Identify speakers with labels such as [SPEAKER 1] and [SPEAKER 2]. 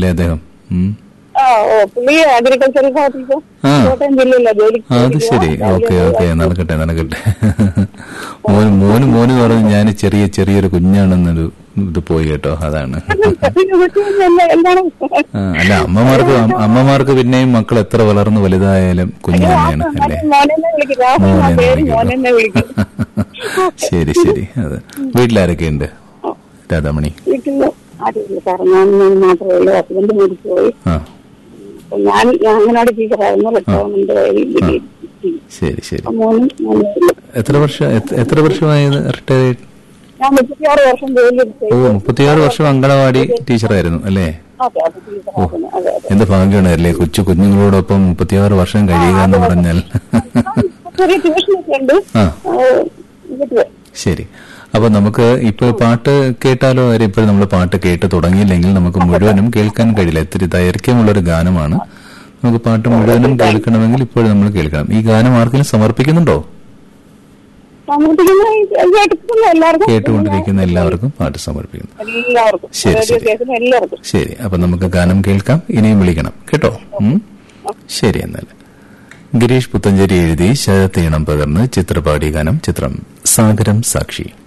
[SPEAKER 1] അല്ലേ അദ്ദേഹം ഉം.
[SPEAKER 2] ആ ഓ പുള്ളി അഗ്രികൾച്ചറൽ ഓഫീസർ
[SPEAKER 1] ആ.
[SPEAKER 2] കോട്ടയം ജില്ലയിലെ ജോലി
[SPEAKER 1] ആ, അത് ശരി ഓക്കെ ഓക്കെ നടക്കട്ടെ നടക്കട്ടെ മോന് മോന് മോന് പറഞ്ഞു ഞാൻ ചെറിയ ചെറിയൊരു കുഞ്ഞാണെന്നൊരു ഇത് പോയി കേട്ടോ അതാണ്
[SPEAKER 2] എന്താണ്
[SPEAKER 1] ആ, അല്ല അമ്മമാർക്ക് അമ്മ- അമ്മമാർക്ക് പിന്നെയും മക്കൾ എത്ര വളർന്ന് വലുതായാലും കുഞ്ഞു തന്നെയാണ് അല്ലേ
[SPEAKER 2] മോനെന്നെ വിളിക്കും രാഹുൽ
[SPEAKER 1] മോനെ
[SPEAKER 2] എന്നാ പേര്
[SPEAKER 1] വിളിക്കുന്നു.
[SPEAKER 2] മോനെന്നെ വിളിക്കും
[SPEAKER 1] ശരി ശരി അതെ വീട്ടിലാരൊക്കെ ഉണ്ട് രാധാമണി
[SPEAKER 2] വീട്ടില് ആരുമില്ല സാർ ഞാൻ ഞാൻ മാത്രമേ ഉള്ളൂ ഹസ്ബൻഡ് മരിച്ചുപോയി
[SPEAKER 1] ആ
[SPEAKER 2] അപ്പൊ ഞാൻ ഞാൻ അങ്ങനോട് ടീച്ചറായിരുന്നു റിട്ടയർമെന്റ് വഴി
[SPEAKER 1] ശരി ശരി
[SPEAKER 2] മോനും മോനും ഉള്ളൂ.
[SPEAKER 1] എത്ര വർഷം എത്ര- എത്ര വർഷമായി റിട്ടയർ ചെയ്ത്
[SPEAKER 2] ഞാൻ മുപ്പത്തിയാറ് വർഷം ജോലി
[SPEAKER 1] ഓ
[SPEAKER 2] ചെയ്തു
[SPEAKER 1] മുപ്പത്തിയാറ് വർഷം അങ്കണവാടി ടീച്ചറായിരുന്നു അല്ലേ
[SPEAKER 2] അതെ അതെ ടീച്ചറായിരുന്നു അതെ അതെ
[SPEAKER 1] എന്ത് ഭാഗ്യമാണ് അല്ലേ കൊച്ചു കുഞ്ഞുങ്ങളോടൊപ്പം മുപ്പത്തിയാറ് വർഷം കഴിയുക എന്ന് പറഞ്ഞാൽ
[SPEAKER 2] ചെറിയ ട്യൂഷനൊക്കെ ഉണ്ട്
[SPEAKER 1] ആ
[SPEAKER 2] ഏഹ്, വീട്ടില്.
[SPEAKER 1] ശരി അപ്പൊ നമുക്ക് ഇപ്പൊ പാട്ട് കേട്ടാലോ കാര്യം ഇപ്പോൾ നമ്മൾ പാട്ട് കേട്ട് തുടങ്ങിയില്ലെങ്കിൽ നമുക്ക് മുഴുവനും കേൾക്കാൻ കഴിയില്ല ഇത്തിരി ദൈർഘ്യമുള്ള ഒരു ഗാനമാണ് നമുക്ക് പാട്ട് മുഴുവനും കേൾക്കണമെങ്കിൽ ഇപ്പോഴും നമ്മൾ കേൾക്കണം ഈ ഗാനം ആർക്കെങ്കിലും സമർപ്പിക്കുന്നുണ്ടോ
[SPEAKER 2] സമർപ്പിക്കുന്ന ഈ കേട്ടിട്ടുള്ള എല്ലാവർക്കും
[SPEAKER 1] കേട്ടുകൊണ്ടിരിക്കുന്ന എല്ലാവർക്കും പാട്ട് സമർപ്പിക്കുന്നു
[SPEAKER 2] എല്ലാവർക്കും
[SPEAKER 1] ശരി,
[SPEAKER 2] റേഡിയോ
[SPEAKER 1] ശരി.
[SPEAKER 2] കേൾക്കുന്ന എല്ലാവർക്കും
[SPEAKER 1] ശരി അപ്പൊ നമുക്ക് ഗാനം കേൾക്കാം ഇനിയും വിളിക്കണം കേട്ടോ ഉം? ശരി എന്നാൽ ഗിരീഷ് പുത്തഞ്ചേരി എഴുതി ശരത്ത് ഇണം പകർന്ന് ചിത്രപാടി ഗാനം ചിത്രം സാഗരം സാക്ഷി